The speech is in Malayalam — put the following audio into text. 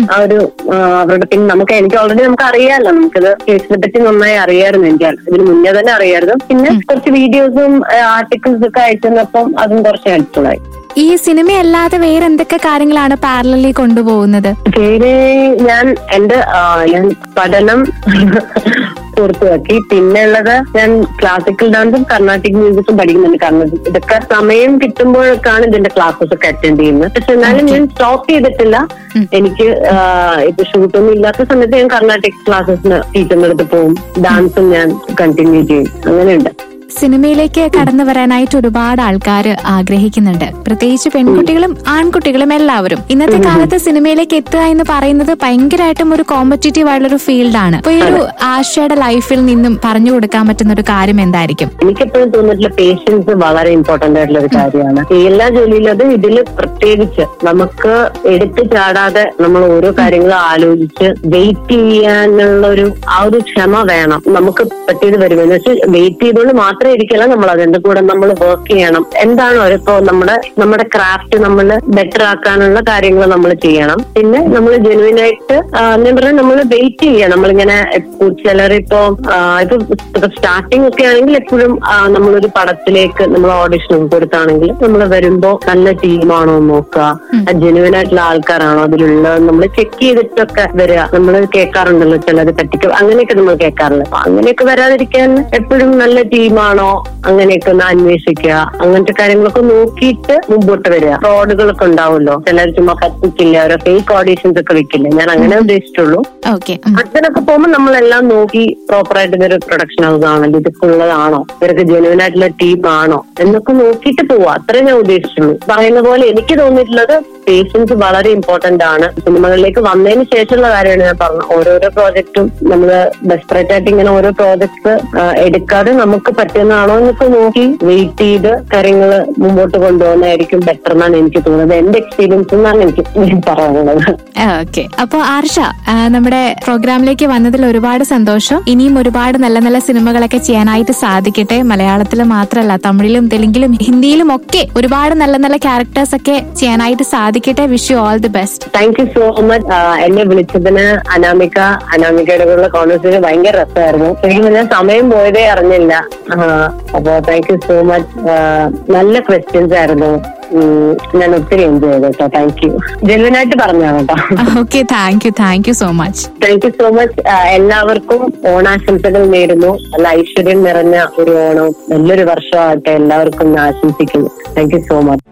ആ ഒരു ആ, അവരുടെ പിന്നെ നമുക്ക് എനിക്ക് ഓൾറെഡി നമുക്ക് അറിയാമല്ലോ നമുക്കിത് കേസിനെ പറ്റി നന്നായി അറിയാമായിരുന്നു എനിക്ക് ഇതിന് മുന്നേ തന്നെ അറിയായിരുന്നു പിന്നെ കുറച്ച് വീഡിയോസും ആർട്ടിക്കിൾസ് ഒക്കെ അയച്ചപ്പം അതും കുറച്ച് ഹെൽപ്ഫുൾ ആയി ഈ സിനിമയല്ലാതെ വേറെ എന്തൊക്കെ കാര്യങ്ങളാണ് പാരലി കൊണ്ടുപോകുന്നത് പേര് ഞാൻ എന്റെ ആ, ഞാൻ പഠനം പൂർത്തിയാക്കി പിന്നെ ഉള്ളത് ഞാൻ ക്ലാസിക്കൽ ഡാൻസും കർണാട്ടിക് മ്യൂസിക്കും പഠിക്കുന്നുണ്ട് കാരണം ഇതൊക്കെ സമയം കിട്ടുമ്പോഴൊക്കെയാണ് ഇതിന്റെ ക്ലാസ്സസ് ഒക്കെ അറ്റൻഡ് ചെയ്യുന്നത് പക്ഷെ എന്നാലും ഞാൻ സ്റ്റോപ്പ് ചെയ്തിട്ടില്ല എനിക്ക് ആ, ഇപ്പൊ ഷൂട്ടൊന്നും ഇല്ലാത്ത സമയത്ത് ഞാൻ കർണാട്ടിക് ക്ലാസ്സസിന് ടീച്ചറിന്റെ അടുത്ത് പോകും ഡാൻസും ഞാൻ കണ്ടിന്യൂ ചെയ്യും അങ്ങനെയുണ്ട് സിനിമയിലേക്ക് കടന്നു വരാനായിട്ട് ഒരുപാട് ആൾക്കാർ ആഗ്രഹിക്കുന്നുണ്ട് പ്രത്യേകിച്ച് പെൺകുട്ടികളും ആൺകുട്ടികളും എല്ലാവരും ഇന്നത്തെ കാലത്ത് സിനിമയിലേക്ക് എത്തുക എന്ന് പറയുന്നത് ഭയങ്കരമായിട്ടും ഒരു കോമ്പറ്റീറ്റീവ് ആയിട്ടുള്ള ഒരു ഫീൽഡാണ് അപ്പൊ ഈ ഒരു ആശയുടെ ലൈഫിൽ നിന്നും പറഞ്ഞു കൊടുക്കാൻ പറ്റുന്ന ഒരു കാര്യം എന്തായിരിക്കും എനിക്കെപ്പോഴും തോന്നിയിട്ടുള്ള പേഷ്യൻസ് വളരെ ഇമ്പോർട്ടന്റ് ആയിട്ടുള്ള ഒരു കാര്യമാണ് എല്ലാ ജോലിയിലും അത് ഇതില് പ്രത്യേകിച്ച് നമുക്ക് എടുത്തു ചാടാതെ നമ്മൾ ഓരോ കാര്യങ്ങളും ആലോചിച്ച് വെയിറ്റ് ചെയ്യാനുള്ള ഒരു ആ ഒരു ക്ഷമ വേണം നമുക്ക് പറ്റിയത് വരുമെന്ന് വെച്ചാൽ വെയിറ്റ് ചെയ്തുകൊണ്ട് മാത്രം ഇരിക്കില്ല നമ്മൾ അതിന്റെ കൂടെ നമ്മൾ വർക്ക് ചെയ്യണം എന്താണോ ഇപ്പോ നമ്മുടെ നമ്മുടെ ക്രാഫ്റ്റ് നമ്മൾ ബെറ്റർ ആക്കാനുള്ള കാര്യങ്ങൾ നമ്മൾ ചെയ്യണം പിന്നെ നമ്മൾ ജെനുവിൻ ആയിട്ട് ആ, ഞാൻ പറഞ്ഞ നമ്മൾ വെയിറ്റ് ചെയ്യണം നമ്മളിങ്ങനെ ചിലരിപ്പോ ആ, ഇപ്പൊ സ്റ്റാർട്ടിങ് ഒക്കെ ആണെങ്കിൽ എപ്പോഴും ആ, നമ്മളൊരു പടത്തിലേക്ക് നമ്മൾ ഓഡിഷൻ ഒക്കെ കൊടുത്താണെങ്കിൽ നമ്മൾ വരുമ്പോ നല്ല ടീമാണോ എന്ന് നോക്കുക ജെനുവിൻ ആയിട്ടുള്ള ആൾക്കാരാണോ അതിലുള്ളത് നമ്മൾ ചെക്ക് ചെയ്തിട്ടൊക്കെ വരിക നമ്മൾ കേൾക്കാറുണ്ടല്ലോ ചിലത് തട്ടിക്ക് അങ്ങനെയൊക്കെ നമ്മൾ കേൾക്കാറുണ്ട് അപ്പൊ അങ്ങനെയൊക്കെ വരാതിരിക്കാൻ എപ്പോഴും നല്ല ടീമാണോ അങ്ങനെയൊക്കെ ഒന്ന് അന്വേഷിക്കുക അങ്ങനത്തെ കാര്യങ്ങളൊക്കെ നോക്കിയിട്ട് മുമ്പോട്ട് വരിക ഫ്രോഡുകളൊക്കെ ഉണ്ടാവുമല്ലോ ചിലർ ചുമ്മാ പറ്റിക്കില്ല ഓരോ ഫേക്ക് ഓഡീഷൻസ് ഒക്കെ വെക്കില്ല ഞാൻ അങ്ങനെ ഉദ്ദേശിച്ചുള്ളൂ ഓക്കെ അതിനൊക്കെ പോകുമ്പോൾ നമ്മളെല്ലാം നോക്കി പ്രോപ്പർ ആയിട്ട് ഇതൊരു പ്രൊഡക്ഷൻ ഹൗസ് ആണല്ലോ ഇതൊക്കെ ഉള്ളതാണോ ഇവരൊക്കെ ജെനുവൻ ആയിട്ടുള്ള ടീം ആണോ എന്നൊക്കെ നോക്കിയിട്ട് പോവാ അത്രേ ഞാൻ ഉദ്ദേശിച്ചുള്ളൂ പറയുന്ന പോലെ എനിക്ക് തോന്നിയിട്ടുള്ളത് പേഷ്യൻസ് വളരെ ഇമ്പോർട്ടന്റ് ആണ് സിനിമകളിലേക്ക് വന്നതിന് ശേഷമുള്ള കാര്യമാണ് ഞാൻ പറഞ്ഞത് ഓരോരോ പ്രോജക്റ്റും നമ്മൾ ഡെസ്പറേറ്റ് ആയിട്ട് ഇങ്ങനെ ഓരോ പ്രോജക്ട്സ് എടുക്കാതെ നമുക്ക് പറ്റുന്നതാണോ എന്നൊക്കെ നോക്കി വെയിറ്റ് ചെയ്ത് കാര്യങ്ങൾ മുമ്പോട്ട് കൊണ്ടുപോകുന്നതായിരിക്കും ബെറ്റർ എന്നാണ് എനിക്ക് തോന്നുന്നത് എന്റെ എക്സ്പീരിയൻസ് എന്നാണ് എനിക്ക് പറയാനുള്ളത് ഓക്കെ അപ്പൊ ആർഷ ആ, നമ്മുടെ പ്രോഗ്രാമിലേക്ക് വന്നതിൽ ഒരുപാട് സന്തോഷം ഇനിയും ഒരുപാട് നല്ല നല്ല സിനിമകളൊക്കെ ചെയ്യാനായിട്ട് സാധിക്കട്ടെ മലയാളത്തിൽ മാത്രമല്ല തമിഴിലും തെലുങ്കിലും ഹിന്ദിയിലും ഒക്കെ ഒരുപാട് നല്ല നല്ല ക്യാരക്ടേഴ്സ് ഒക്കെ ചെയ്യാനായിട്ട് സാധിക്കട്ടെ wish you all the best thank you so much എന്നെ വിളിച്ചതിന് അനാമിക അനാമികയുടെ കൂടെ കോൺവെർസേഷൻ ഭയങ്കര രസമായിരുന്നു ശരിക്കും പറഞ്ഞാൽ സമയം പോയതേ അറിഞ്ഞില്ല ആഹ് അപ്പോ താങ്ക് യു സോ മച്ച് നല്ല ക്വസ്റ്റ്യൻസ് ആയിരുന്നു ഉം, ഞാൻ ഒത്തിരി എൻജോയ് ചെയ്തു കേട്ടോ താങ്ക് യു ജെനുവനായിട്ട് പറഞ്ഞാണ് കേട്ടോ okay thank you thank you so much thank you so much എല്ലാവർക്കും ഓണാശംസകൾ നേരുന്നു നല്ല ഐശ്വര്യം നിറഞ്ഞ ഒരു ഓണം നല്ലൊരു വർഷമാകട്ടെ എല്ലാവർക്കും ഞാൻ ആശംസിക്കുന്നു താങ്ക് യു സോ മച്ച്